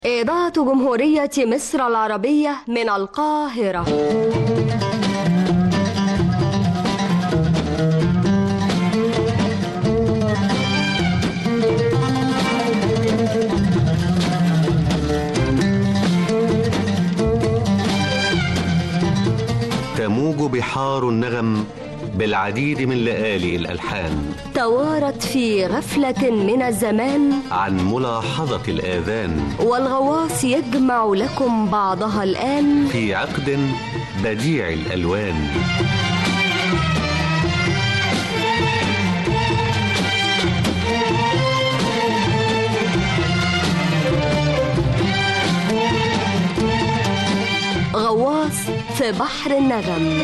إذاعة جمهورية مصر العربية من القاهرة تموج بحار النغم بالعديد من لآلئ الألحان توارت في غفلة من الزمان عن ملاحظة الآذان والغواص يجمع لكم بعضها الآن في عقد بديع الألوان غواص في بحر النغم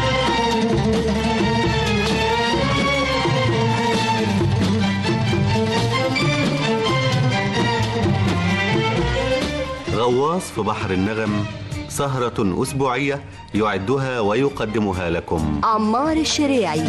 غواص في بحر النغم سهرة أسبوعية يعدها ويقدمها لكم عمار الشريعي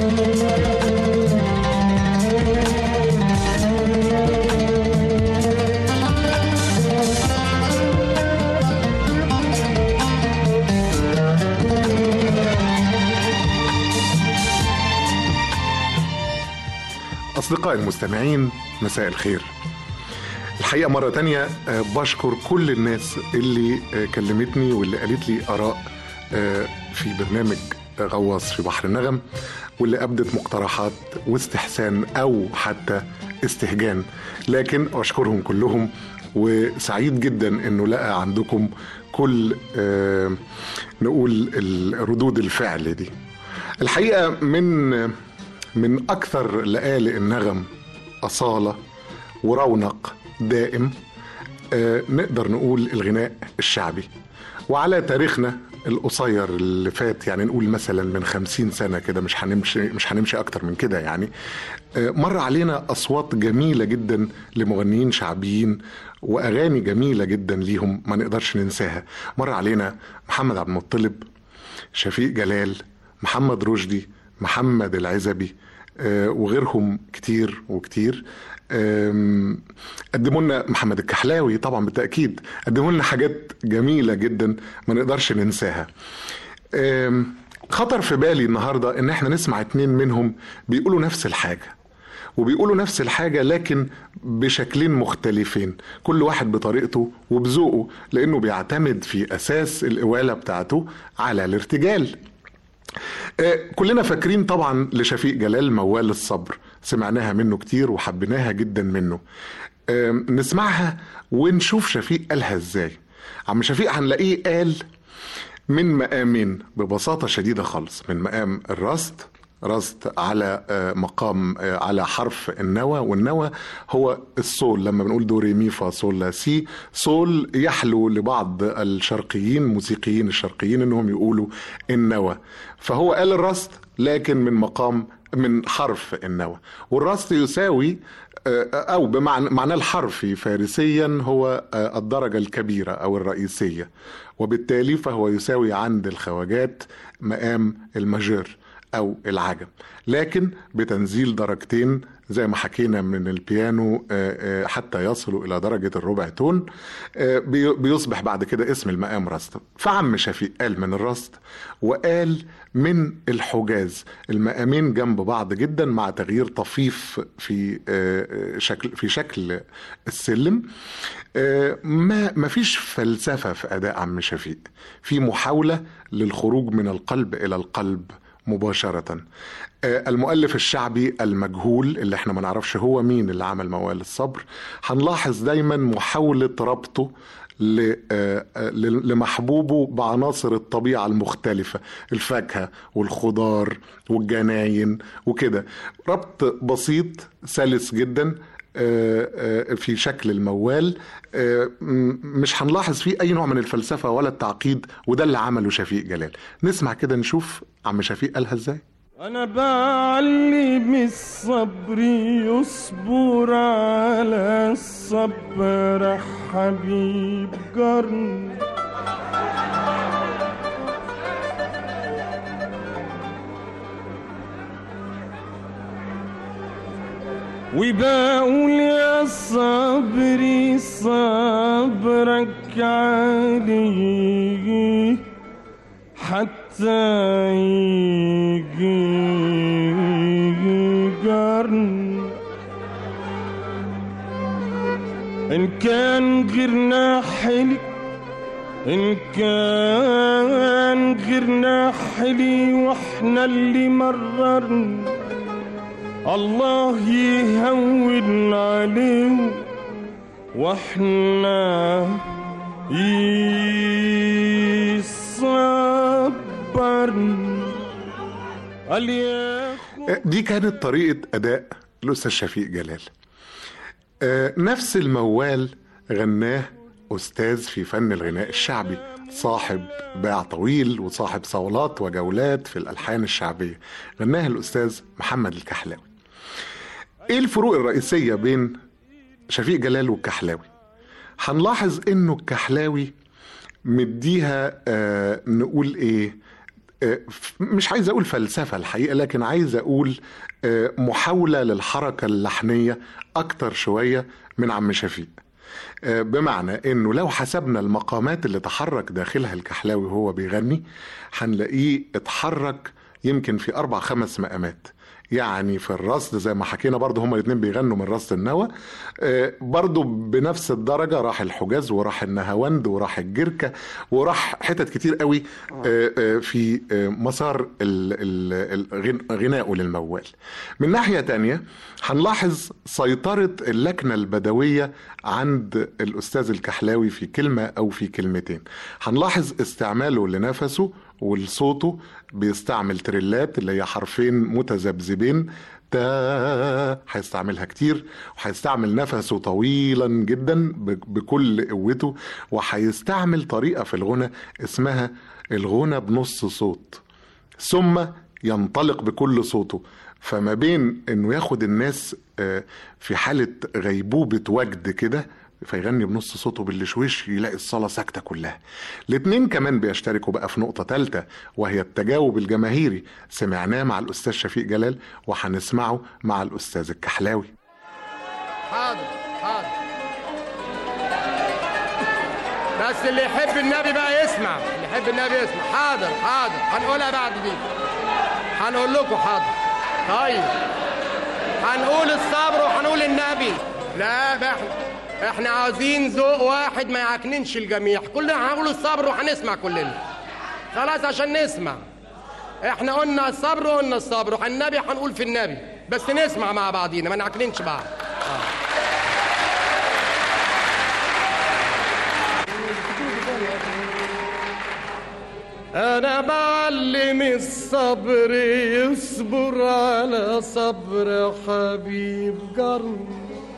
أصدقائي المستمعين مساء الخير الحقيقة مرة تانية آه، بشكر كل الناس اللي آه، كلمتني واللي قالت لي آراء آه، في برنامج آه، غواص في بحر النغم واللي أبدت مقترحات واستحسان أو حتى استهجان لكن أشكرهم كلهم وسعيد جدا انه لقى عندكم كل آه، نقول ال- ردود الفعل دي الحقيقه من من اكثر لآلئ النغم اصاله ورونق دائم آه، نقدر نقول الغناء الشعبي وعلى تاريخنا القصير اللي فات يعني نقول مثلا من خمسين سنة كده مش هنمشي مش هنمشي أكتر من كده يعني آه، مر علينا أصوات جميلة جدا لمغنيين شعبيين وأغاني جميلة جدا ليهم ما نقدرش ننساها مر علينا محمد عبد المطلب شفيق جلال محمد رشدي محمد العزبي آه، وغيرهم كتير وكتير آم، قدموا لنا محمد الكحلاوي طبعا بالتاكيد قدموا لنا حاجات جميله جدا ما نقدرش ننساها آم، خطر في بالي النهارده ان احنا نسمع اتنين منهم بيقولوا نفس الحاجه وبيقولوا نفس الحاجة لكن بشكلين مختلفين كل واحد بطريقته وبذوقه لأنه بيعتمد في أساس القوالة بتاعته على الارتجال آه، كلنا فاكرين طبعا لشفيق جلال موال الصبر سمعناها منه كتير وحبيناها جدا منه آم، نسمعها ونشوف شفيق قالها ازاي عم شفيق هنلاقيه قال من مقامين ببساطة شديدة خالص من مقام الرصد رصد على آه، مقام آه، على حرف النوى والنوى هو الصول لما بنقول دو ري مي فا صول لا سي صول يحلو لبعض الشرقيين الموسيقيين الشرقيين انهم يقولوا النوى فهو قال الرصد لكن من مقام من حرف النوى والرصد يساوي آه، او بمعنى معناه الحرفي فارسيا هو آه، الدرجه الكبيره او الرئيسيه وبالتالي فهو يساوي عند الخواجات مقام الماجور او العجم لكن بتنزيل درجتين زي ما حكينا من البيانو آه، آه، حتى يصلوا الى درجه الربع تون آه، بي- بيصبح بعد كده اسم المقام رصد فعم شفيق قال من الرصد وقال من الحجاز المقامين جنب بعض جدا مع تغيير طفيف في آه، آه، شكل في شكل السلم آه، ما ما فيش فلسفه في اداء عم شفيق في محاوله للخروج من القلب الى القلب مباشرة آه، المؤلف الشعبي المجهول اللي احنا ما نعرفش هو مين اللي عمل موال الصبر هنلاحظ دايما محاولة ربطه ل- آه، آه، ل- لمحبوبه بعناصر الطبيعة المختلفة الفاكهة والخضار والجناين وكده ربط بسيط سلس جدا آه، آه، في شكل الموال آه، م- مش هنلاحظ فيه اي نوع من الفلسفه ولا التعقيد وده اللي عمله شفيق جلال نسمع كده نشوف عم شفيق قالها ازاي انا بعلم الصبر يصبر على الصبر حبيب قرن وبقول يا صبري صبرك علي حتى يجي قرن إن كان غيرنا حلي إن كان غيرنا حلي وإحنا اللي مررنا الله يهون عليه وإحنا يصبرنا قال يا دي كانت طريقة أداء الأستاذ شفيق جلال آه، نفس الموال غناه أستاذ في فن الغناء الشعبي صاحب باع طويل وصاحب صولات وجولات في الألحان الشعبية غناها الأستاذ محمد الكحلاوي إيه الفروق الرئيسية بين شفيق جلال والكحلاوي هنلاحظ إنه الكحلاوي مديها آه نقول إيه آه، مش عايز اقول فلسفه الحقيقه لكن عايز اقول آه، محاوله للحركه اللحنيه اكتر شويه من عم شفيق آه، بمعنى انه لو حسبنا المقامات اللي تحرك داخلها الكحلاوي وهو بيغني هنلاقيه اتحرك يمكن في اربع خمس مقامات يعني في الرصد زي ما حكينا برضه هما الاثنين بيغنوا من رصد النوى آه، برضه بنفس الدرجة راح الحجاز وراح النهاوند وراح الجركة وراح حتت كتير قوي آه، آه، في آه، مسار ال- ال- الغن- غنائه للموال من ناحية تانية هنلاحظ سيطرة اللكنة البدوية عند الأستاذ الكحلاوي في كلمة أو في كلمتين هنلاحظ استعماله لنفسه ولصوته بيستعمل تريلات اللي هي حرفين متذبذبين تا هيستعملها كتير وهيستعمل نفسه طويلا جدا ب- بكل قوته وهيستعمل طريقة في الغنى اسمها الغنى بنص صوت ثم ينطلق بكل صوته فما بين انه ياخد الناس آه، في حالة غيبوبة وجد كده فيغني بنص صوته بالشويش يلاقي الصلاة ساكتة كلها الاتنين كمان بيشتركوا بقى في نقطة تالتة وهي التجاوب الجماهيري سمعناه مع الأستاذ شفيق جلال وهنسمعه مع الأستاذ الكحلاوي حاضر حاضر بس اللي يحب النبي بقى يسمع اللي يحب النبي يسمع حاضر حاضر هنقولها بعد دي هنقول لكم حاضر طيب هنقول الصبر وهنقول النبي لا بقى احنا احنا عاوزين ذوق واحد ما يعكننش الجميع كلنا هنقول الصبر وهنسمع كلنا خلاص عشان نسمع احنا قلنا الصبر وقلنا الصبر والنبي هنقول في النبي بس نسمع مع بعضينا ما نعكننش بعض انا بعلم الصبر يصبر على صبر حبيب قرن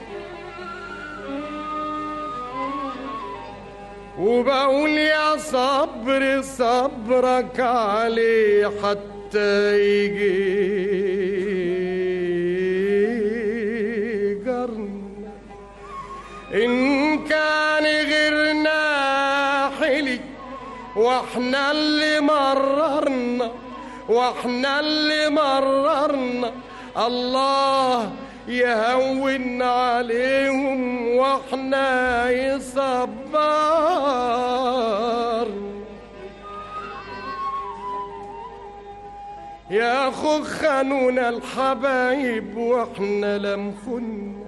وبقول يا صبر صبرك عليه حتى يجي قرن إن كان غيرنا حلي واحنا اللي مررنا واحنا اللي مررنا الله يهون عليهم واحنا يصبر يا خو خانونا الحبايب واحنا لم خنا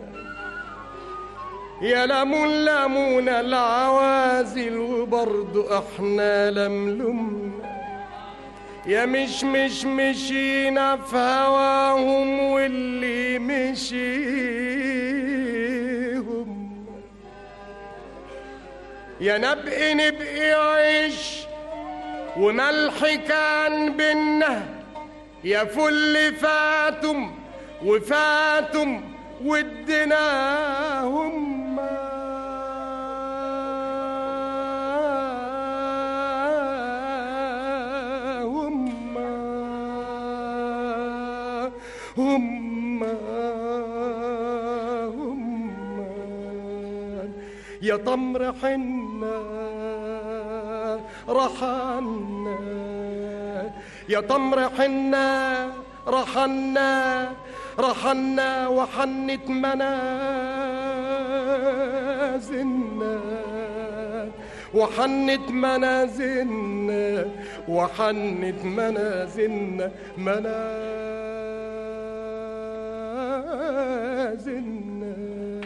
يا لمون لمون العوازل وبرضو احنا لملمنا يا مش مش مشينا في هواهم واللي مشيهم يا نبقي نبقي عيش وملح كان بينا يا فل فاتم وفاتم ودناهم هم هم هم يا تمر حنا رحنا يا تمر حنا رحلنا رحلنا وحنت منازلنا وحنت منازلنا وحنت منازلنا منازلنا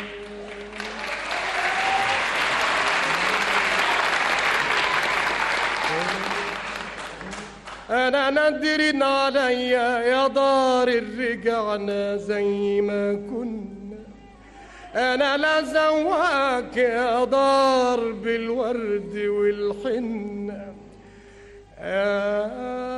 انا ندر عليا يا دار رجعنا زي ما كنا انا لا زواك يا دار بالورد والحنه يا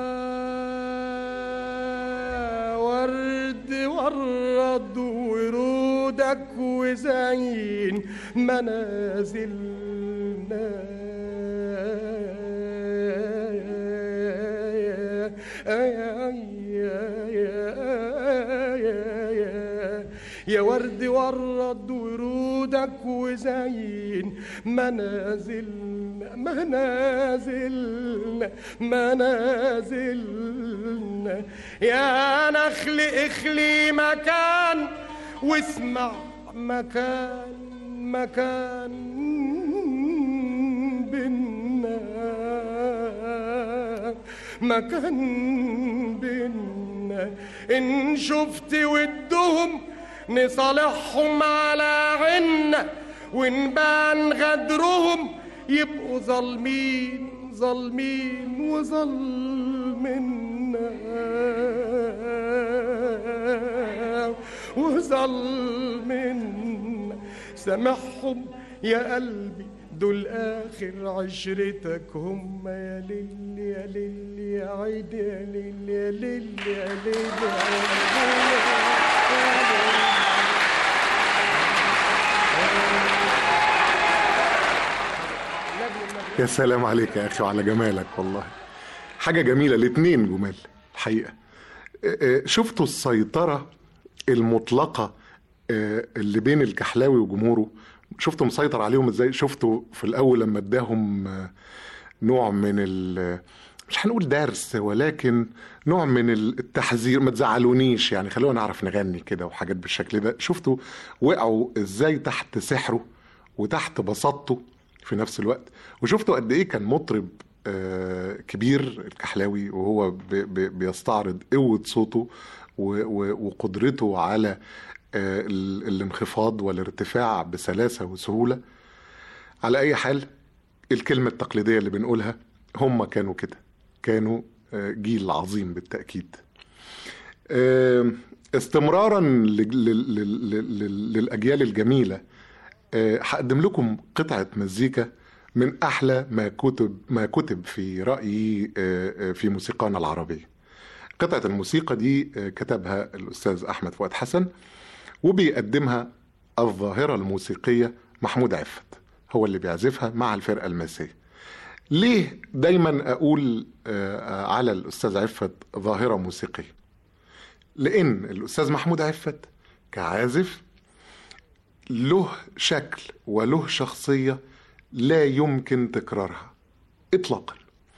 ورد ورد ورودك وزين منازلنا يا ورد ورد ورودك وزين منازلنا منازلنا منازلنا يا نخل اخلي مكان واسمع مكان مكان بينا مكان بينا ان شفت ودهم نصالحهم على عنا ونبان غدرهم يبقوا ظالمين ظالمين وظالمنا وظالمنا سامحهم يا قلبي دول اخر عشرتك هم يا ليل يا ليل يا عيد يا ليل يا ليل يا ليل يا ليل يا سلام عليك يا اخي وعلى جمالك والله حاجه جميله الاتنين جمال الحقيقه آه، آه، شفتوا السيطره المطلقه آه، اللي بين الكحلاوي وجمهوره شفتوا مسيطر عليهم ازاي شفتوا في الاول لما اداهم آه، نوع من ال مش هنقول درس ولكن نوع من التحذير ما تزعلونيش يعني خلونا نعرف نغني كده وحاجات بالشكل ده شفتوا وقعوا ازاي تحت سحره وتحت بساطته في نفس الوقت وشفتوا قد ايه كان مطرب آه، كبير الكحلاوي وهو بي- بي- بيستعرض قوة صوته و- و- وقدرته على آه، ال- الانخفاض والارتفاع بسلاسة وسهولة على أي حال الكلمة التقليدية اللي بنقولها هم كانوا كده كانوا آه، جيل عظيم بالتأكيد آه، استمرارا لل- لل- لل- لل- للأجيال الجميلة آه، هقدم لكم قطعة مزيكا من أحلى ما كتب ما كتب في رأيي آه، آه، في موسيقانا العربية. قطعة الموسيقى دي آه، كتبها الأستاذ أحمد فؤاد حسن وبيقدمها الظاهرة الموسيقية محمود عفت هو اللي بيعزفها مع الفرقة الماسية. ليه دايما أقول آه، على الأستاذ عفت ظاهرة موسيقية؟ لأن الأستاذ محمود عفت كعازف له شكل وله شخصية لا يمكن تكرارها إطلاقا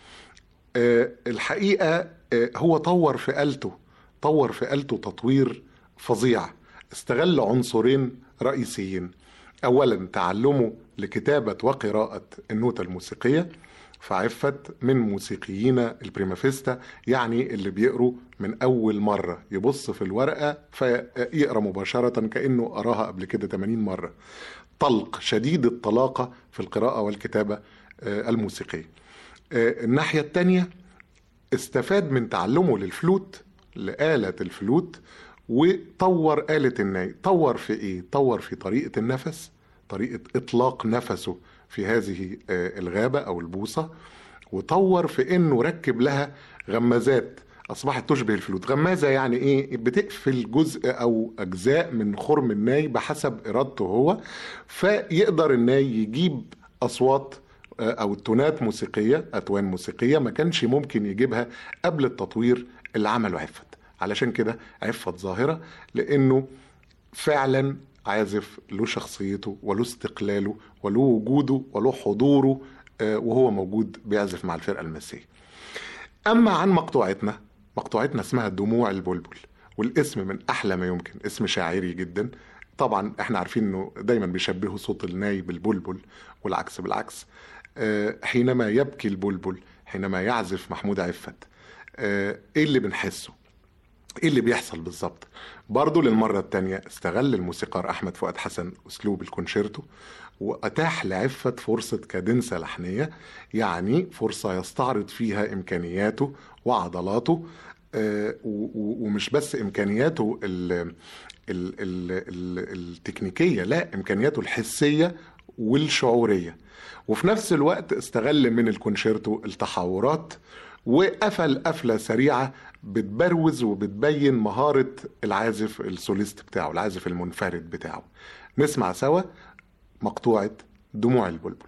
آه، الحقيقة آه، هو طور في آلته طور في آلته تطوير فظيع استغل عنصرين رئيسيين أولا تعلمه لكتابة وقراءة النوتة الموسيقية فعفت من موسيقيين البريمافيستا يعني اللي بيقروا من أول مرة يبص في الورقة فيقرأ مباشرة كأنه قراها قبل كده 80 مرة طلق شديد الطلاقة في القراءة والكتابة آه، الموسيقية آه، الناحية التانية استفاد من تعلمه للفلوت لآلة الفلوت وطور آلة الناي طور في إيه؟ طور في طريقة النفس طريقة إطلاق نفسه في هذه آه، الغابة أو البوصة وطور في إنه ركب لها غمازات أصبحت تشبه الفلوت غمازة يعني إيه؟ بتقفل جزء أو أجزاء من خرم الناي بحسب إرادته هو فيقدر الناي يجيب أصوات او تونات موسيقيه اتوان موسيقيه ما كانش ممكن يجيبها قبل التطوير اللي عمله عفت علشان كده عفت ظاهره لانه فعلا عازف له شخصيته وله استقلاله وله وجوده وله حضوره آه، وهو موجود بيعزف مع الفرقه المسيحيه اما عن مقطوعتنا مقطوعتنا اسمها دموع البلبل والاسم من احلى ما يمكن اسم شاعري جدا طبعا احنا عارفين انه دايما بيشبهوا صوت الناي بالبلبل والعكس بالعكس آه، حينما يبكي البلبل حينما يعزف محمود عفت آه، ايه اللي بنحسه ايه اللي بيحصل بالظبط برضه للمرة التانية استغل الموسيقار أحمد فؤاد حسن أسلوب الكونشيرتو وأتاح لعفت فرصة كادنسة لحنية يعني فرصة يستعرض فيها إمكانياته وعضلاته آه، و- و- ومش بس إمكانياته ال ال ال ال التكنيكية لا إمكانياته الحسية والشعورية وفي نفس الوقت استغل من الكونشيرتو التحورات وقفل قفلة سريعة بتبروز وبتبين مهارة العازف السوليست بتاعه العازف المنفرد بتاعه نسمع سوا مقطوعة دموع البلبل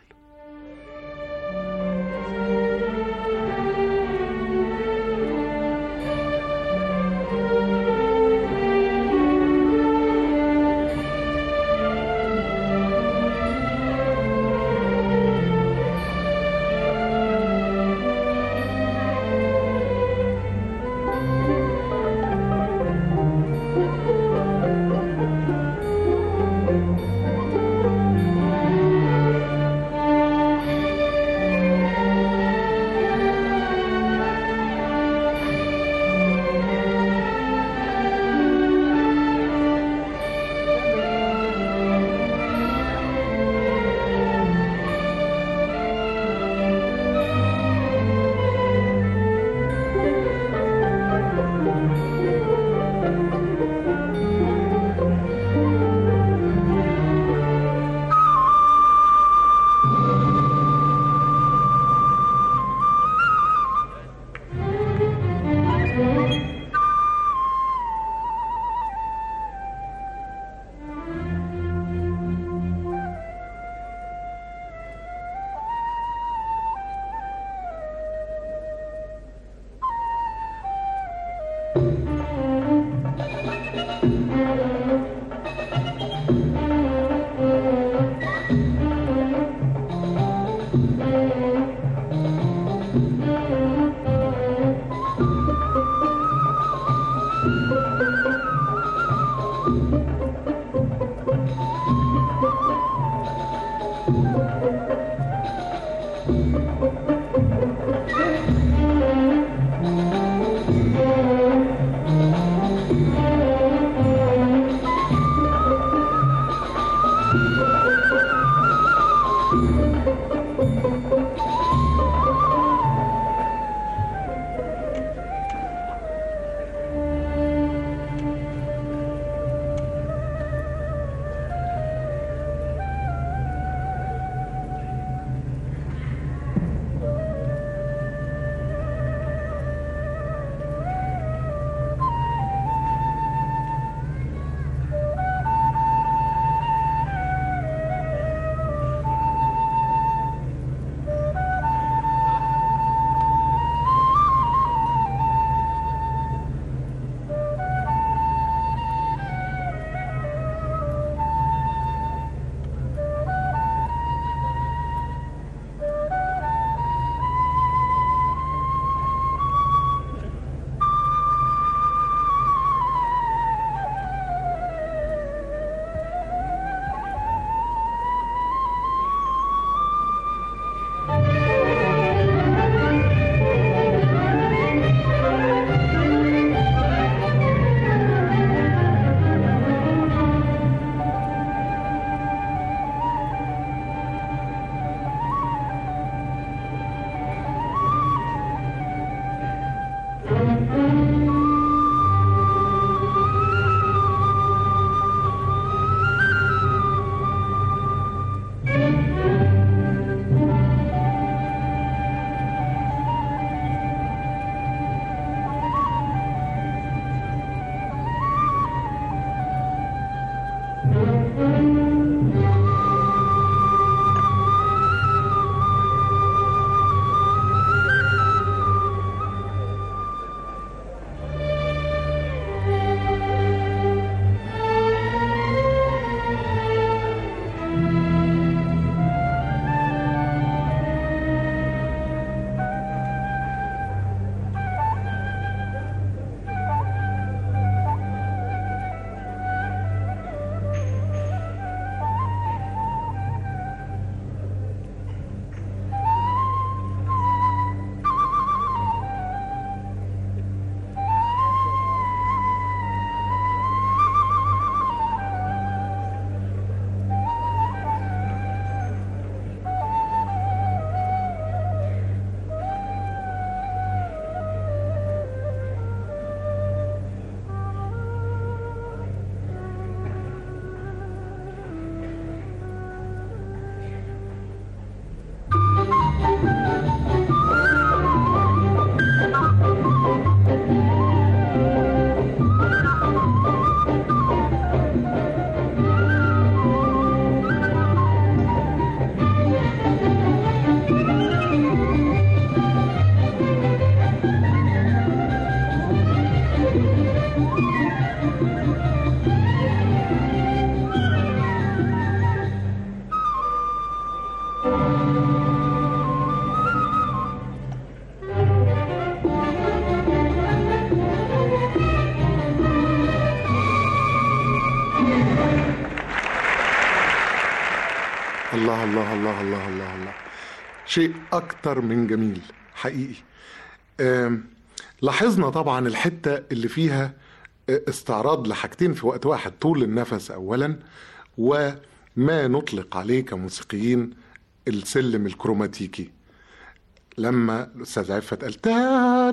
الله الله الله الله الله شيء أكتر من جميل حقيقي آم، لاحظنا طبعا الحتة اللي فيها آه، استعراض لحاجتين في وقت واحد طول النفس أولا وما نطلق عليه كموسيقيين السلم الكروماتيكي لما الاستاذ عفت قال تا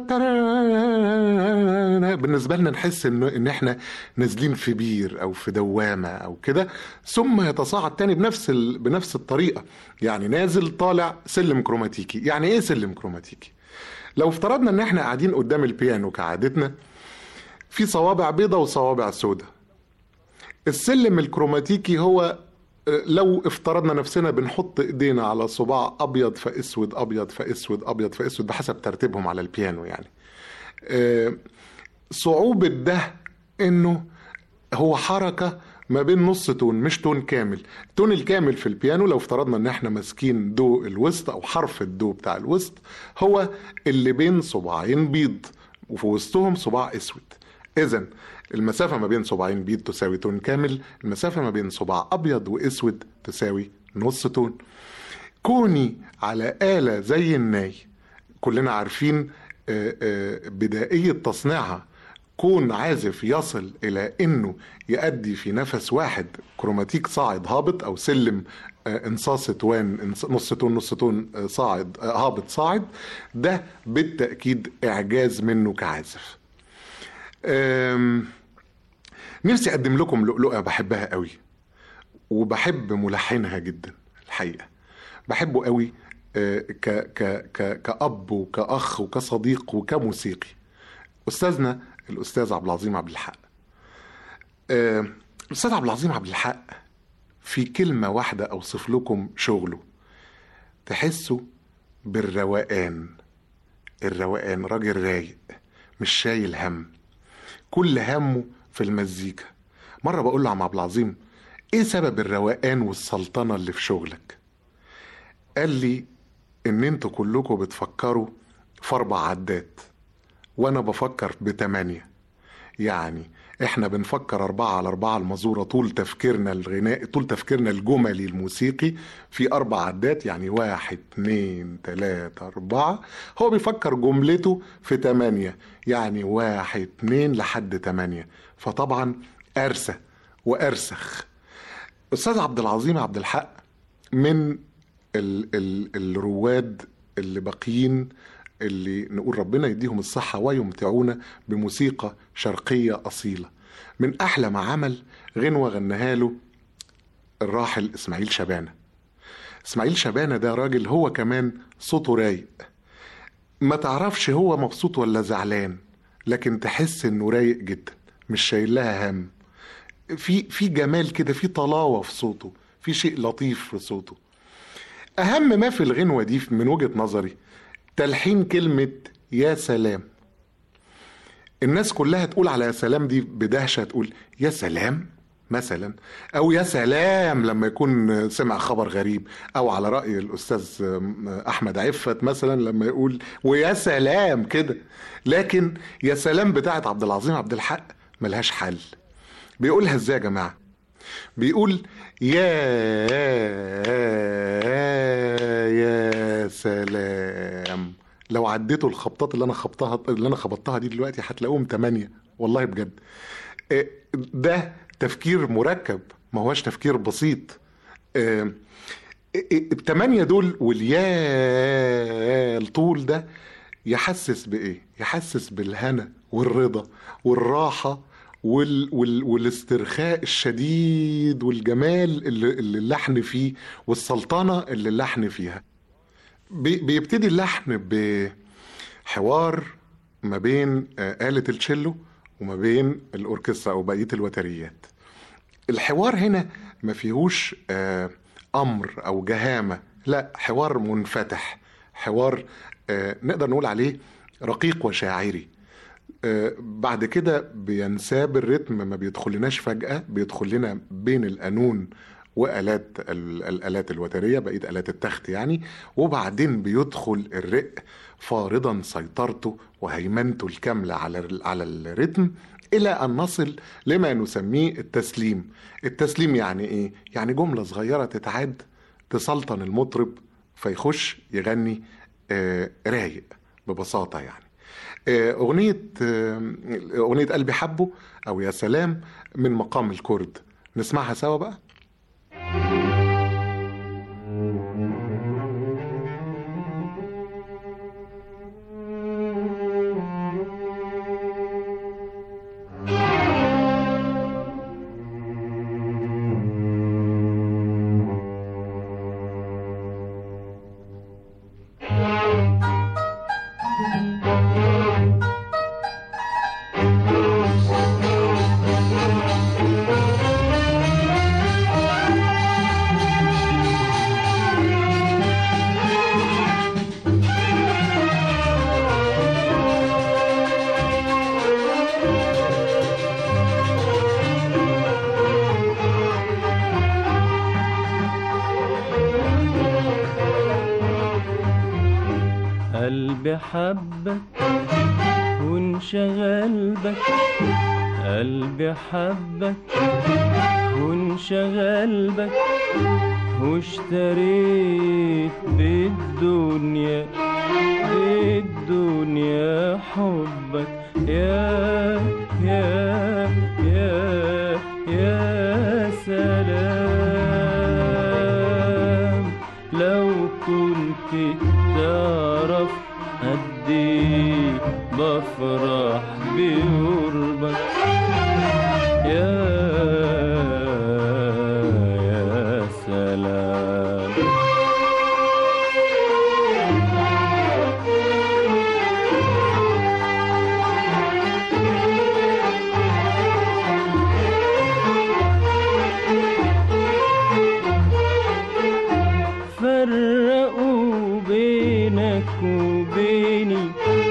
ترا بالنسبه لنا نحس انه ان احنا نازلين في بير او في دوامه او كده ثم يتصاعد تاني بنفس ال... بنفس الطريقه يعني نازل طالع سلم كروماتيكي يعني ايه سلم كروماتيكي لو افترضنا ان احنا قاعدين قدام البيانو كعادتنا في صوابع بيضة وصوابع سودة السلم الكروماتيكي هو آه، لو افترضنا نفسنا بنحط ايدينا على صباع ابيض فاسود ابيض فاسود ابيض فاسود بحسب ترتيبهم على البيانو يعني آه، صعوبة ده انه هو حركة ما بين نص تون مش تون كامل التون الكامل في البيانو لو افترضنا ان احنا ماسكين دو الوسط او حرف الدو بتاع الوسط هو اللي بين صباعين بيض وفي وسطهم صباع اسود اذا المسافة ما بين صباعين بيض تساوي تون كامل المسافة ما بين صباع ابيض واسود تساوي نص تون كوني على آلة زي الناي كلنا عارفين آه، آه، بدائية تصنيعها كون عازف يصل إلى إنه يؤدي في نفس واحد كروماتيك صاعد هابط أو سلم آه، انصاص توان انص- نص تون نص تون آه، صاعد آه، هابط صاعد ده بالتأكيد إعجاز منه كعازف آم، نفسي أقدم لكم لؤلؤة بحبها قوي وبحب ملحنها جدا الحقيقة بحبه قوي آه، ك ك ك كأب وكأخ وكصديق وكموسيقي أستاذنا الأستاذ عبد العظيم عبد الحق آه، الأستاذ عبد العظيم عبد الحق في كلمة واحدة أوصف لكم شغله تحسوا بالروقان الروقان راجل رايق مش شايل هم كل همه في المزيكا مرة بقول له يا عم عبد العظيم ايه سبب الروقان والسلطنة اللي في شغلك قال لي ان انتوا كلكم بتفكروا في اربع عدات وانا بفكر بتمانية يعني احنا بنفكر اربعة على اربعة المزورة طول تفكيرنا الغنائي طول تفكيرنا الجملي الموسيقي في اربع عدات يعني واحد اتنين تلاتة اربعة هو بيفكر جملته في تمانية يعني واحد اتنين لحد تمانية فطبعا ارسى وارسخ استاذ عبد العظيم عبد الحق من ال ال الرواد اللي باقيين اللي نقول ربنا يديهم الصحة ويمتعونا بموسيقى شرقية أصيلة من أحلى ما عمل غنوة غناها له الراحل إسماعيل شبانة إسماعيل شبانة ده راجل هو كمان صوته رايق ما تعرفش هو مبسوط ولا زعلان لكن تحس انه رايق جدا مش شايل لها هم في في جمال كده في طلاوه في صوته في شيء لطيف في صوته اهم ما في الغنوه دي من وجهه نظري تلحين كلمه يا سلام الناس كلها تقول على يا سلام دي بدهشه تقول يا سلام مثلا او يا سلام لما يكون سمع خبر غريب او على راي الاستاذ احمد عفت مثلا لما يقول ويا سلام كده لكن يا سلام بتاعت عبد العظيم عبد الحق ملهاش حل بيقولها ازاي يا جماعه بيقول يا يا سلام لو عديتوا الخبطات اللي انا خبطها اللي انا خبطتها دي دلوقتي هتلاقوهم تمانية والله بجد إيه، ده تفكير مركب ما هوش تفكير بسيط إيه، إيه، التمانية دول واليا الطول ده يحسس بإيه؟ يحسس بالهنا والرضا والراحة وال وال والاسترخاء الشديد والجمال اللي, اللي اللحن فيه والسلطنة اللي اللحن فيها بي- بيبتدي اللحن بحوار ما بين آه، آلة التشيلو وما بين الأوركسترا أو بقية الوتريات الحوار هنا ما فيهوش آه، أمر أو جهامة لا حوار منفتح حوار آه، نقدر نقول عليه رقيق وشاعري آه، بعد كده بينساب الريتم ما بيدخلناش فجأة بيدخل لنا بين القانون وآلات ال- الآلات الوترية بقية آلات التخت يعني وبعدين بيدخل الرق فارضا سيطرته وهيمنته الكاملة على ال- على الريتم إلى أن نصل لما نسميه التسليم التسليم يعني إيه؟ يعني جملة صغيرة تتعاد تسلطن المطرب فيخش يغني آه، رايق ببساطة يعني آه، أغنية آه، أغنية قلبي حبه أو يا سلام من مقام الكرد نسمعها سوا بقى قلبي حبك وانشغل بك قلبي حبك وانشغل بك واشتريت بالدنيا بالدنيا حبك يا يا يا يا سلام لو كنت تعرف قد ايه بفرح بقربك يا يا سلام فرقوا بينك وبيني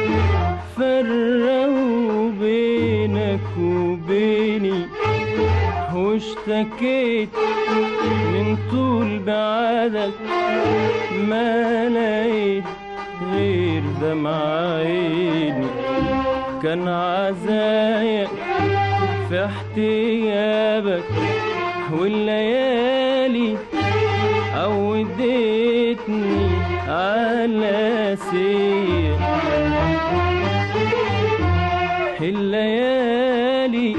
فرقوا بينك وبيني واشتكيت من طول بعدك ما لقيت غير دمع عيني كان عزايا في احتيابك والليالي عودتني على سير الليالي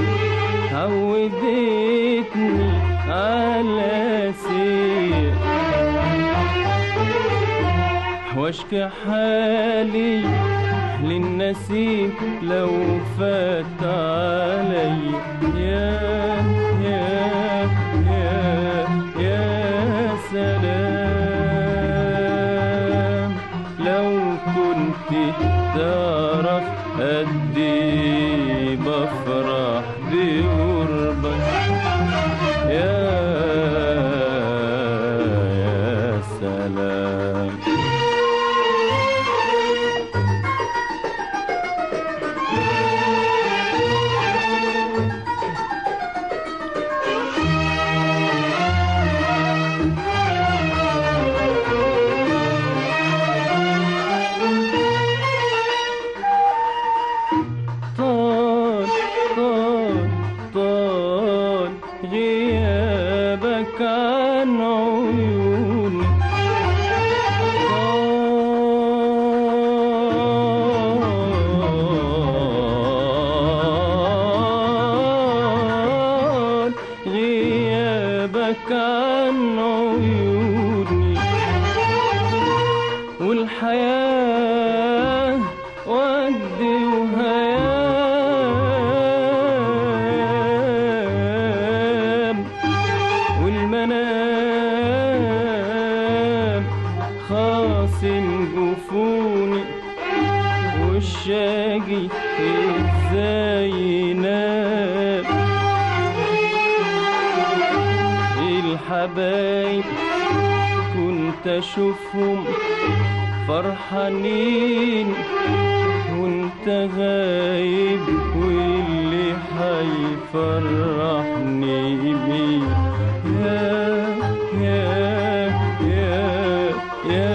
عودتني على سير واشكي حالي للنسيم لو فات علي يا يا يا يا سلام لو كنت تعرف قد إيه بفرح بقربك يا يا سلام طال طال طال غيابك عن عيوني طال غيابك عن عيوني والحياة ود وهيام والمنام خاصم جفوني والشاقي ازاي ينام الحبايب كنت اشوفهم فرحانين وانت غايب واللي حيفرحني بيه يا يا يا يا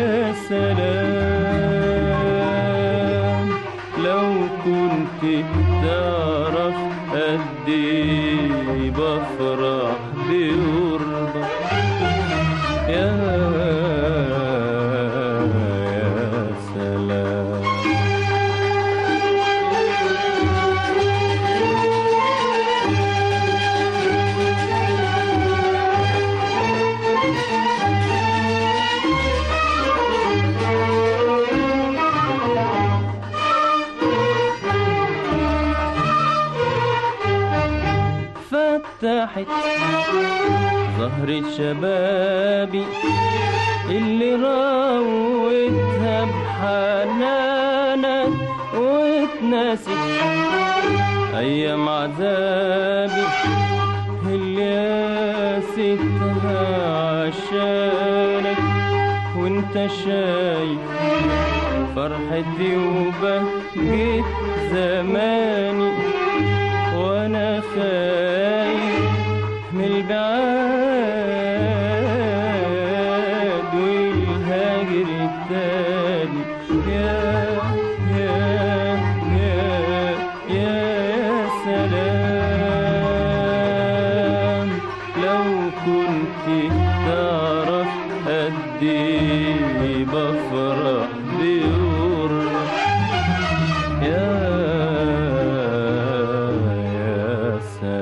سلام لو كنت تعرف قد ايه بفرح بقربك يا راحت زهرة شبابي اللي راوتها بحنانك واتنست أيام عذابي اللي قاستها عشانك وانت شايف فرحتي وبهجة زماني وانا خايف من البعاد والهاجر التاني يا يا يا يا سلام لو كنت تعرف قد ايه بفرح بقربك يا يا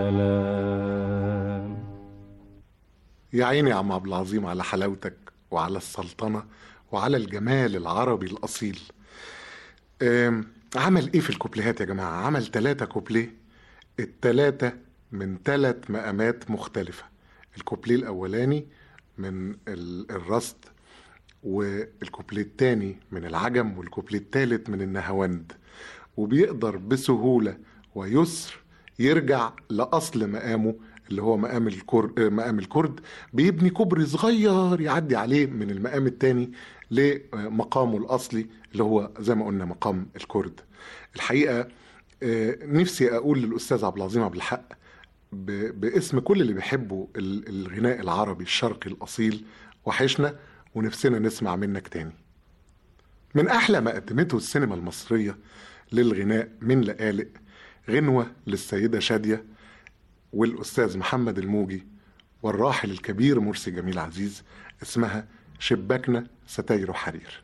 سلام يا عيني يا عم عبد العظيم على حلاوتك وعلى السلطنة وعلى الجمال العربي الأصيل أم، عمل ايه في الكوبليهات يا جماعة عمل ثلاثة كوبليه التلاتة من ثلاث مقامات مختلفة الكوبليه الأولاني من ال- الرصد والكوبليه التاني من العجم والكوبليه التالت من النهاوند وبيقدر بسهولة ويسر يرجع لأصل مقامه اللي هو مقام الكرد, مقام الكرد بيبني كوبري صغير يعدي عليه من المقام التاني لمقامه الأصلي اللي هو زي ما قلنا مقام الكرد الحقيقة آه، نفسي أقول للأستاذ عبد العظيم عبد الحق ب- باسم كل اللي بيحبوا ال- الغناء العربي الشرقي الأصيل وحشنا ونفسنا نسمع منك تاني من أحلى ما قدمته السينما المصرية للغناء من لقالق غنوة للسيدة شادية والأستاذ محمد الموجي والراحل الكبير مرسي جميل عزيز اسمها شباكنا ستاير حرير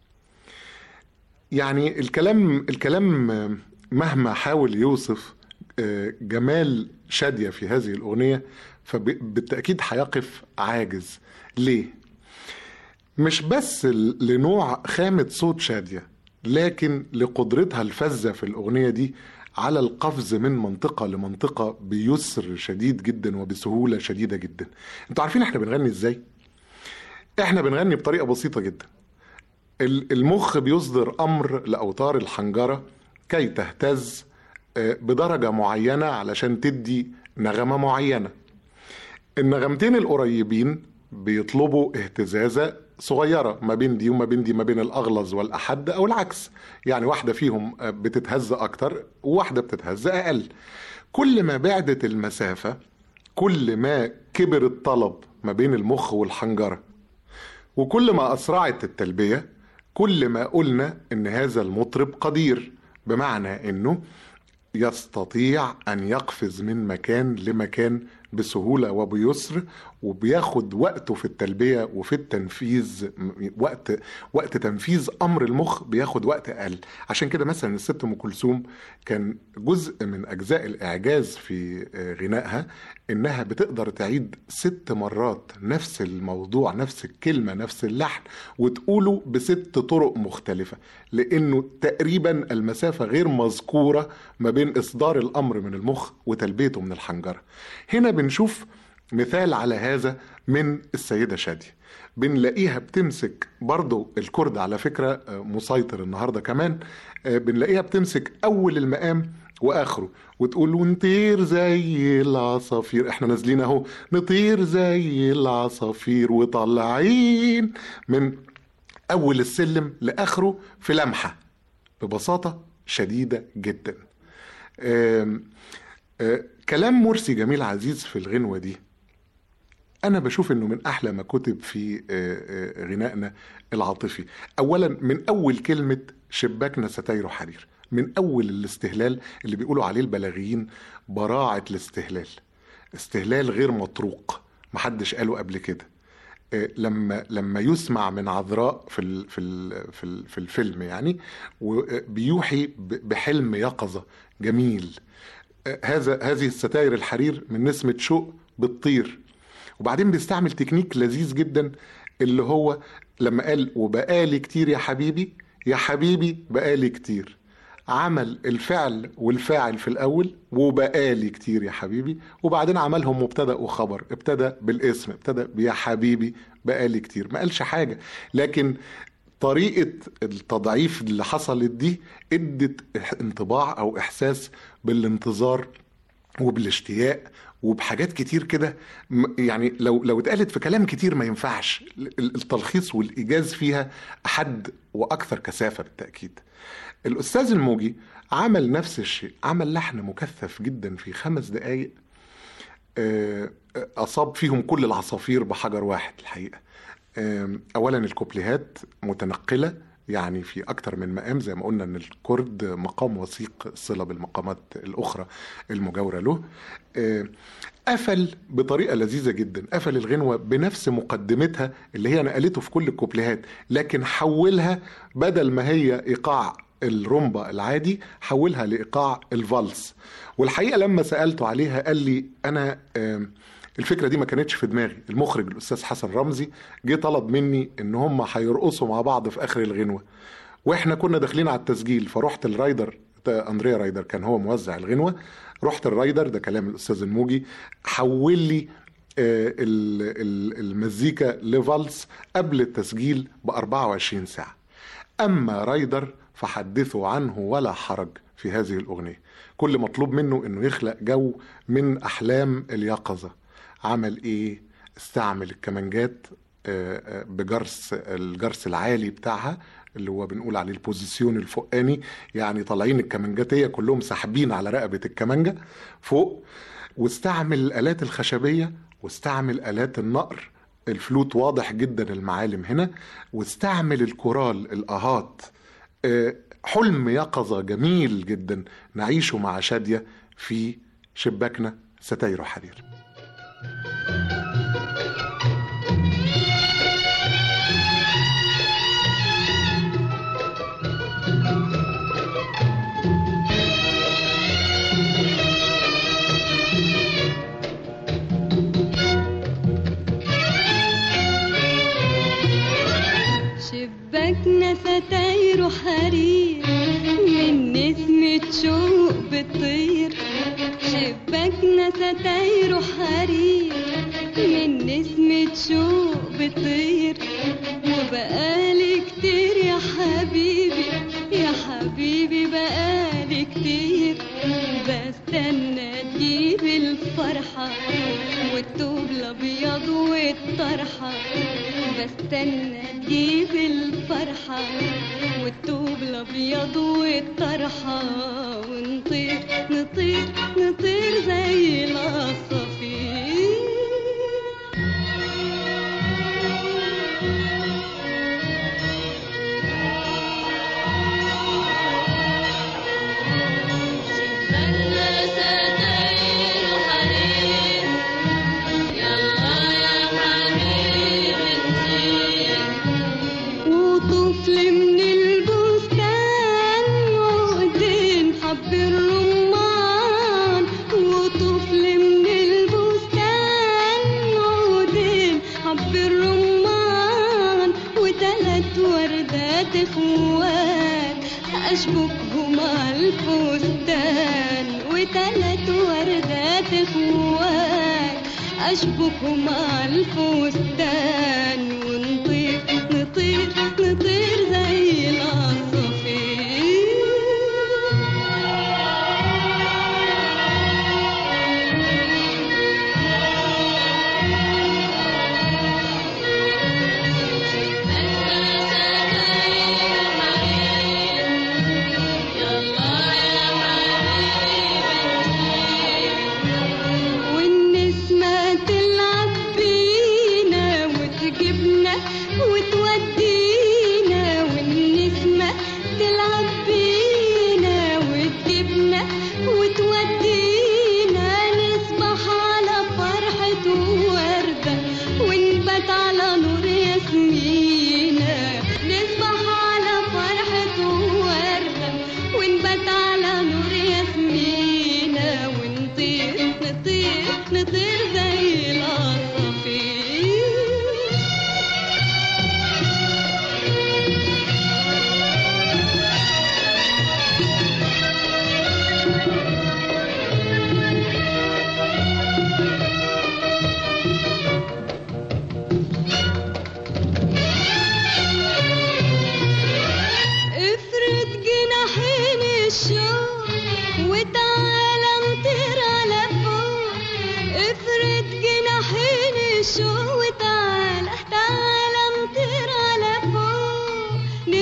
يعني الكلام الكلام مهما حاول يوصف آه، جمال شادية في هذه الأغنية فبالتأكيد هيقف عاجز ليه؟ مش بس ل- لنوع خامة صوت شادية لكن لقدرتها الفذة في الأغنية دي على القفز من منطقة لمنطقة بيسر شديد جدا وبسهولة شديدة جدا انتوا عارفين احنا بنغني ازاي؟ احنا بنغني بطريقة بسيطة جدا ال- المخ بيصدر أمر لأوتار الحنجرة كي تهتز آه، بدرجة معينة علشان تدي نغمة معينة النغمتين القريبين بيطلبوا اهتزازة صغيرة ما بين دي وما بين دي ما بين الأغلظ والأحد أو العكس يعني واحدة فيهم آه، بتتهز أكتر وواحدة بتتهز أقل كل ما بعدت المسافة كل ما كبر الطلب ما بين المخ والحنجرة وكل ما أسرعت التلبية كل ما قلنا إن هذا المطرب قدير بمعنى إنه يستطيع أن يقفز من مكان لمكان بسهولة وبيسر وبياخد وقته في التلبية وفي التنفيذ م- وقت وقت تنفيذ أمر المخ بياخد وقت أقل عشان كده مثلا الست أم كلثوم كان جزء من أجزاء الإعجاز في آه، غنائها إنها بتقدر تعيد ست مرات نفس الموضوع نفس الكلمة نفس اللحن وتقوله بست طرق مختلفة لأنه تقريبا المسافة غير مذكورة ما بين إصدار الأمر من المخ وتلبيته من الحنجرة هنا بنشوف مثال على هذا من السيدة شادية بنلاقيها بتمسك برضو الكرد على فكرة آه، مسيطر النهاردة كمان آه، بنلاقيها بتمسك أول المقام واخره وتقول ونطير زي العصافير احنا نازلين اهو نطير زي العصافير وطالعين من اول السلم لاخره في لمحه ببساطه شديده جدا آم، آه، كلام مرسي جميل عزيز في الغنوه دي انا بشوف انه من احلى ما كتب في آه، آه، غنائنا العاطفي اولا من اول كلمه شباكنا ستاير حرير من اول الاستهلال اللي بيقولوا عليه البلاغيين براعه الاستهلال استهلال غير مطروق محدش قاله قبل كده آه، لما لما يسمع من عذراء في ال في ال في, ال في الفيلم يعني وبيوحي ب- بحلم يقظه جميل آه، هذا هذه الستاير الحرير من نسمه شوق بتطير وبعدين بيستعمل تكنيك لذيذ جدا اللي هو لما قال وبقالي كتير يا حبيبي يا حبيبي بقالي كتير عمل الفعل والفاعل في الأول وبقالي كتير يا حبيبي وبعدين عملهم مبتدأ وخبر ابتدى بالاسم ابتدى بيا حبيبي بقالي كتير ما قالش حاجة لكن طريقة التضعيف اللي حصلت دي ادت انطباع أو إحساس بالانتظار وبالاشتياق وبحاجات كتير كده م- يعني لو لو اتقالت في كلام كتير ما ينفعش ال- التلخيص والايجاز فيها احد واكثر كثافه بالتاكيد. الاستاذ الموجي عمل نفس الشيء، عمل لحن مكثف جدا في خمس دقائق آه، اصاب فيهم كل العصافير بحجر واحد الحقيقه. آم، اولا الكوبليهات متنقله يعني في اكتر من مقام زي ما قلنا ان الكرد مقام وثيق الصله بالمقامات الاخرى المجاوره له آه، قفل بطريقه لذيذه جدا قفل الغنوه بنفس مقدمتها اللي هي نقلته في كل الكوبليهات لكن حولها بدل ما هي ايقاع الرومبا العادي حولها لايقاع الفالس والحقيقه لما سالته عليها قال لي انا آم، الفكره دي ما كانتش في دماغي المخرج الاستاذ حسن رمزي جه طلب مني ان هم هيرقصوا مع بعض في اخر الغنوه واحنا كنا داخلين على التسجيل فرحت الرايدر ده اندريا رايدر كان هو موزع الغنوه رحت الرايدر ده كلام الاستاذ الموجي حول لي آه، ال- ال- المزيكا لفالس قبل التسجيل ب 24 ساعه اما رايدر فحدثوا عنه ولا حرج في هذه الاغنيه كل مطلوب منه انه يخلق جو من احلام اليقظه عمل ايه استعمل الكمانجات آه، آه، بجرس الجرس العالي بتاعها اللي هو بنقول عليه البوزيسيون الفوقاني يعني طالعين الكمانجاتيه كلهم ساحبين على رقبه الكمانجه فوق واستعمل الالات الخشبيه واستعمل الات النقر الفلوت واضح جدا المعالم هنا واستعمل الكورال الاهات آه، حلم يقظه جميل جدا نعيشه مع شاديه في شباكنا ستاير حرير شباكنا ستاير حرير من نسمة شوق بتطير شباكنا ستاير حرير من نسمة شوق بتطير وبقالي كتير يا حبيبي يا حبيبي بقالي كتير بستنى تجيب الفرحة والثوب الأبيض والطرحة بستنى تجيب الفرحة والثوب الأبيض والطرحة ونطير نطير نطير زي العصافير وطفل من البستان عقدين حب الرمان وطفل من البستان عقدين حب الرمان وتلات وردات اخوات اشبكهم على الفستان وتلات وردات اخوات اشبكهم على الفستان ونطير نطير نطير زي العصافير والنسمة تلعب بينا وتجيبنا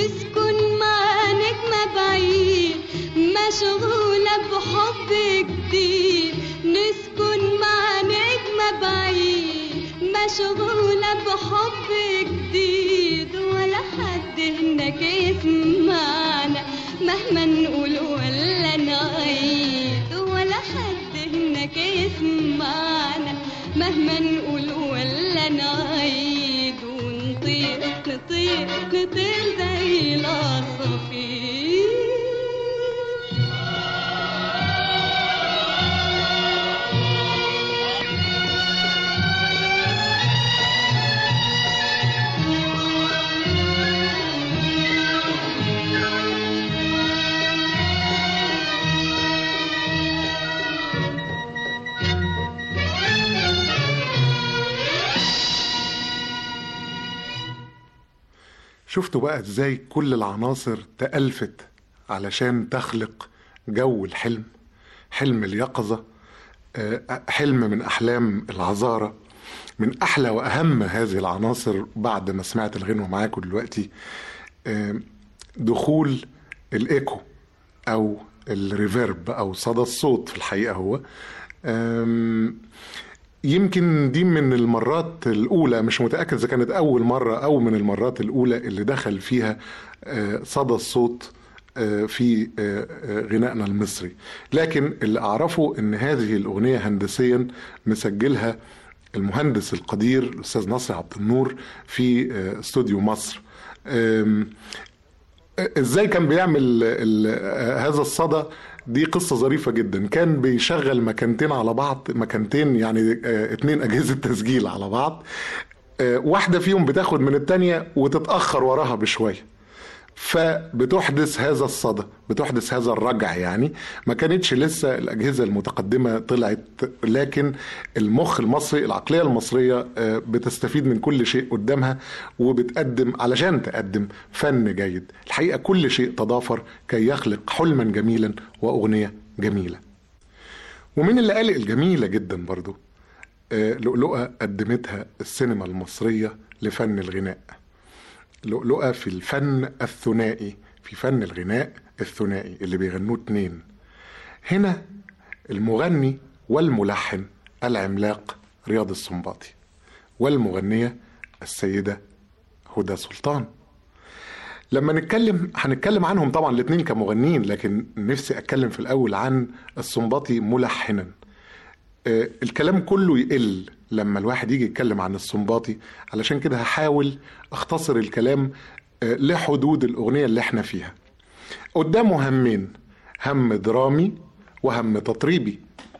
نسكن مع نجمة بعيد مشغولة بحب جديد نسكن مع نجمة بعيد مشغولة بحب جديد ولا حد هناك يسمعنا مهما نقول ولا نعيد ولا حد هناك يسمعنا مهما نقول ولا نعيد ونطير نطير نطير زي العصافير شفتوا بقى ازاي كل العناصر تألفت علشان تخلق جو الحلم حلم اليقظة آه، حلم من أحلام العذارة من أحلى وأهم هذه العناصر بعد ما سمعت الغنوة معاكم دلوقتي آه، دخول الإيكو أو الريفيرب أو صدى الصوت في الحقيقة هو آم، يمكن دي من المرات الأولى مش متأكد إذا كانت أول مرة أو من المرات الأولى اللي دخل فيها آه، صدى الصوت آه، في آه، آه، غنائنا المصري لكن اللي أعرفه إن هذه الأغنية هندسيا مسجلها المهندس القدير الأستاذ نصر عبد النور في آه، استوديو مصر آم، ازاي كان بيعمل ال- آه، هذا الصدى دي قصة ظريفة جدا كان بيشغل مكانتين على بعض مكانتين يعني آه، اتنين أجهزة تسجيل على بعض آه، واحدة فيهم بتاخد من التانية وتتأخر وراها بشوية فبتحدث هذا الصدى بتحدث هذا الرجع يعني ما كانتش لسه الأجهزة المتقدمة طلعت لكن المخ المصري العقلية المصرية آه، بتستفيد من كل شيء قدامها وبتقدم علشان تقدم فن جيد الحقيقة كل شيء تضافر كي يخلق حلما جميلا وأغنية جميلة ومن الليالي الجميلة جدا برضو آه، لؤلؤة قدمتها السينما المصرية لفن الغناء لؤلؤة في الفن الثنائي في فن الغناء الثنائي اللي بيغنوه اتنين هنا المغني والملحن العملاق رياض السنباطي والمغنية السيدة هدى سلطان لما نتكلم هنتكلم عنهم طبعا الاثنين كمغنيين لكن نفسي اتكلم في الاول عن السنباطي ملحنا آه، الكلام كله يقل لما الواحد يجي يتكلم عن السنباطي علشان كده هحاول اختصر الكلام آه، لحدود الاغنيه اللي احنا فيها قدامه همين هم درامي وهم تطريبي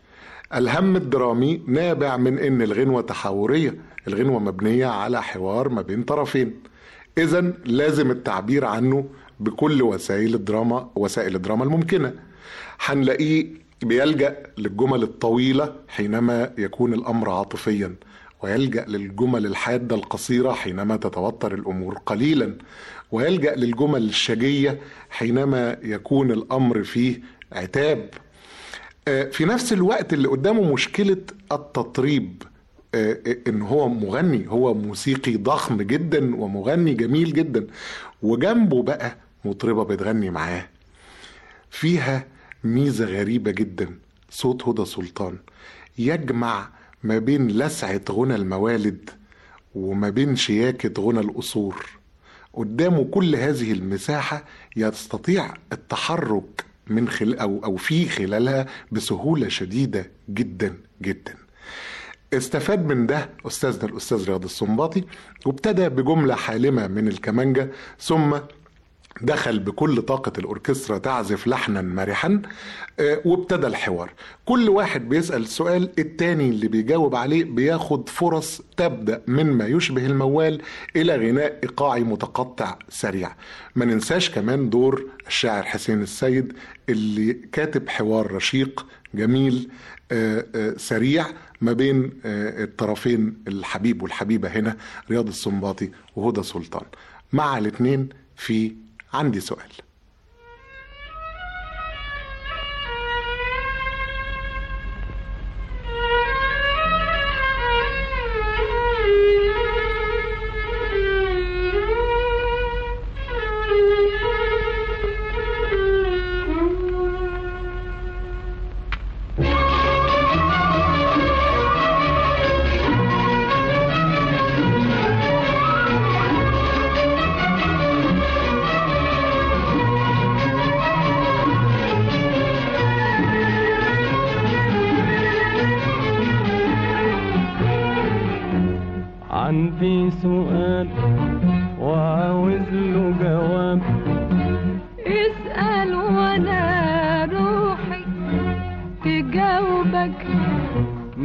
الهم الدرامي نابع من ان الغنوه تحاوريه الغنوه مبنيه على حوار ما بين طرفين اذا لازم التعبير عنه بكل وسائل الدراما وسائل الدراما الممكنه هنلاقيه بيلجا للجمل الطويله حينما يكون الامر عاطفيا ويلجا للجمل الحاده القصيره حينما تتوتر الامور قليلا ويلجا للجمل الشجيه حينما يكون الامر فيه عتاب آه، في نفس الوقت اللي قدامه مشكلة التطريب آه، ان هو مغني هو موسيقي ضخم جدا ومغني جميل جدا وجنبه بقى مطربة بتغني معاه فيها ميزة غريبة جدا صوت هدى سلطان يجمع ما بين لسعة غنى الموالد وما بين شياكة غنى القصور قدامه كل هذه المساحة يستطيع التحرك من خل أو أو في خلالها بسهولة شديدة جدا جدا. استفاد من ده أستاذنا الأستاذ رياض السنباطي وابتدى بجملة حالمة من الكمانجة ثم دخل بكل طاقة الأوركسترا تعزف لحنا مرحا آه، وابتدى الحوار كل واحد بيسأل سؤال التاني اللي بيجاوب عليه بياخد فرص تبدأ من ما يشبه الموال إلى غناء إيقاعي متقطع سريع ما ننساش كمان دور الشاعر حسين السيد اللي كاتب حوار رشيق جميل آه، آه، سريع ما بين آه، الطرفين الحبيب والحبيبة هنا رياض السنباطي وهدى سلطان مع الاثنين في عندي سؤال Thank you.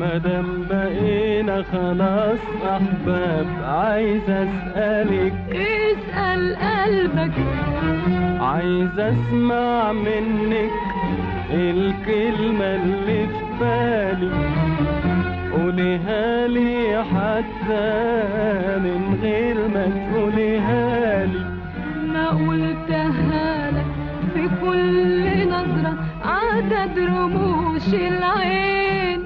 مادام بقينا خلاص احباب عايز اسالك اسأل قلبك عايز اسمع منك الكلمة اللي في بالي قوليها لي حتى من غير ما تقوليها لي ما قلتها لك في كل نظرة عدد رموش العين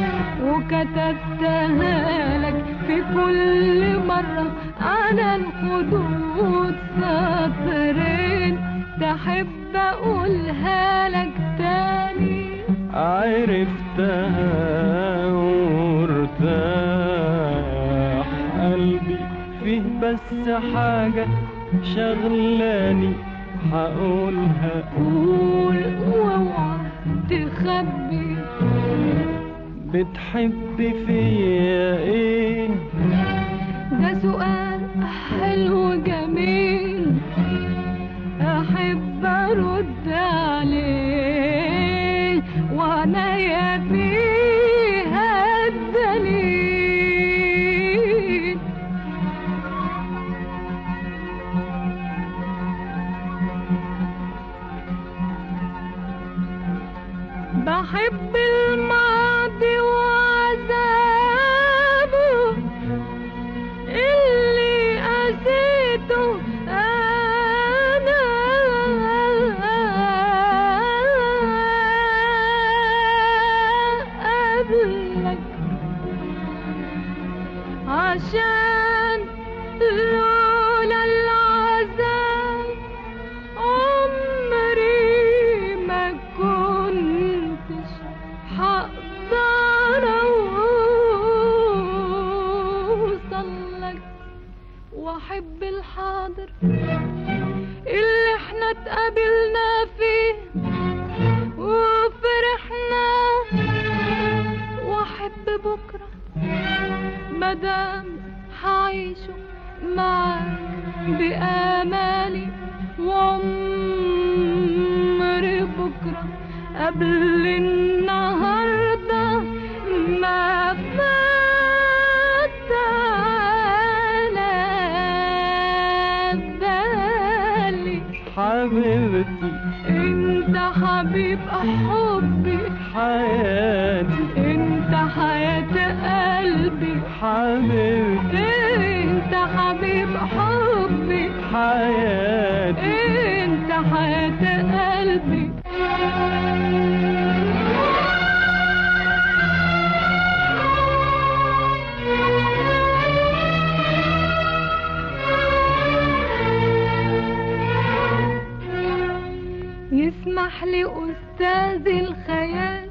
وكتبتها لك في كل مرة على الخدود سطرين تحب أقولها لك تاني عرفتها وارتاح قلبي فيه بس حاجة شغلاني هقولها قول واوعى تخبي بتحبي فيا ايه ده سؤال حلو جميل احب ارد عليه وانا يا فيها الدليل بحب الماضي وعذابه اللي قسيته انا قبلك عشان لولا العذاب عمري ما كنتش هقدر اوصلك واحب الحاضر اللي احنا اتقابلنا فيه وفرحنا واحب بكره مدام هعيشه معاك بآمالي وعمر بكرة قبل النهاردة ما فات على بالي حبيبتي انت حبيب حبي حياتي انت حياة قلبي حبيبتي انت حبيب حبي حياتي انت حياة قلبي يسمح لي أستاذ الخيال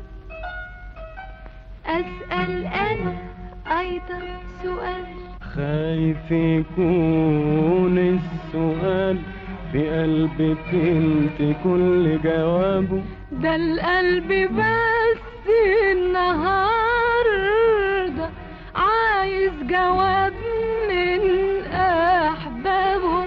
أسأل أنا أيضا سؤال خايف يكون السؤال في قلبك انت كل جوابه ده القلب بس النهاردة عايز جواب من أحبابه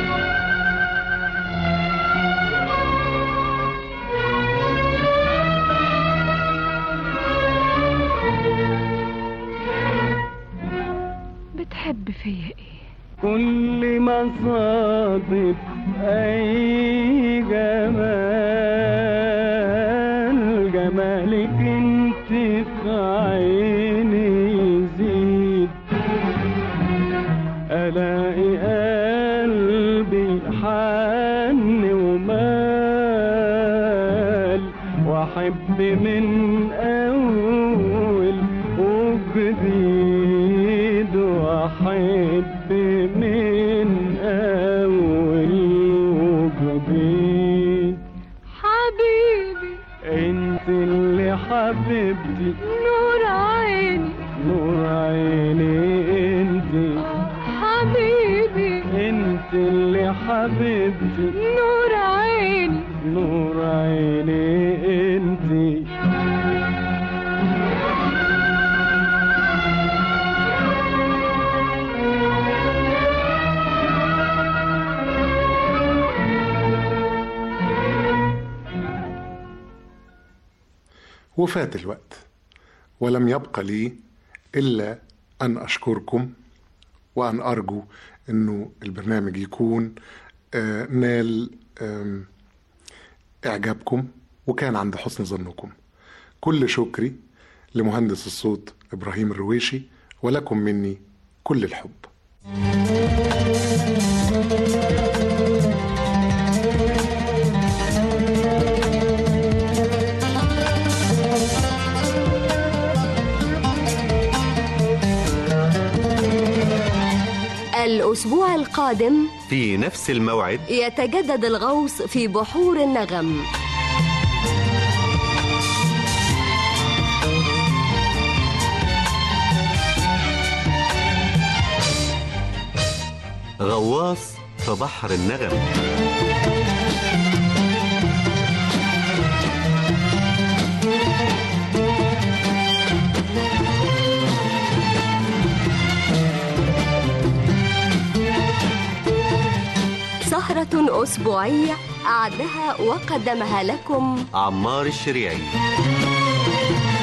بتحب فيا ايه كل ما صادف اي جمال جمالك انت في عيني يزيد الاقي قلبي حن ومال واحب من اول وجديد واحب من اول وجديد حبيبي انت اللي حبيبتي نور عيني نور عيني انت حبيبي انت اللي حبيبتي نور عيني نور عيني انت وفات الوقت ولم يبق لي إلا أن أشكركم وأن أرجو أنه البرنامج يكون آه، نال آم، إعجابكم وكان عند حسن ظنكم كل شكري لمهندس الصوت إبراهيم الرويشي ولكم مني كل الحب الأسبوع القادم في نفس الموعد يتجدد الغوص في بحور النغم غواص في بحر النغم سهرة أسبوعية أعدها وقدمها لكم عمار الشريعي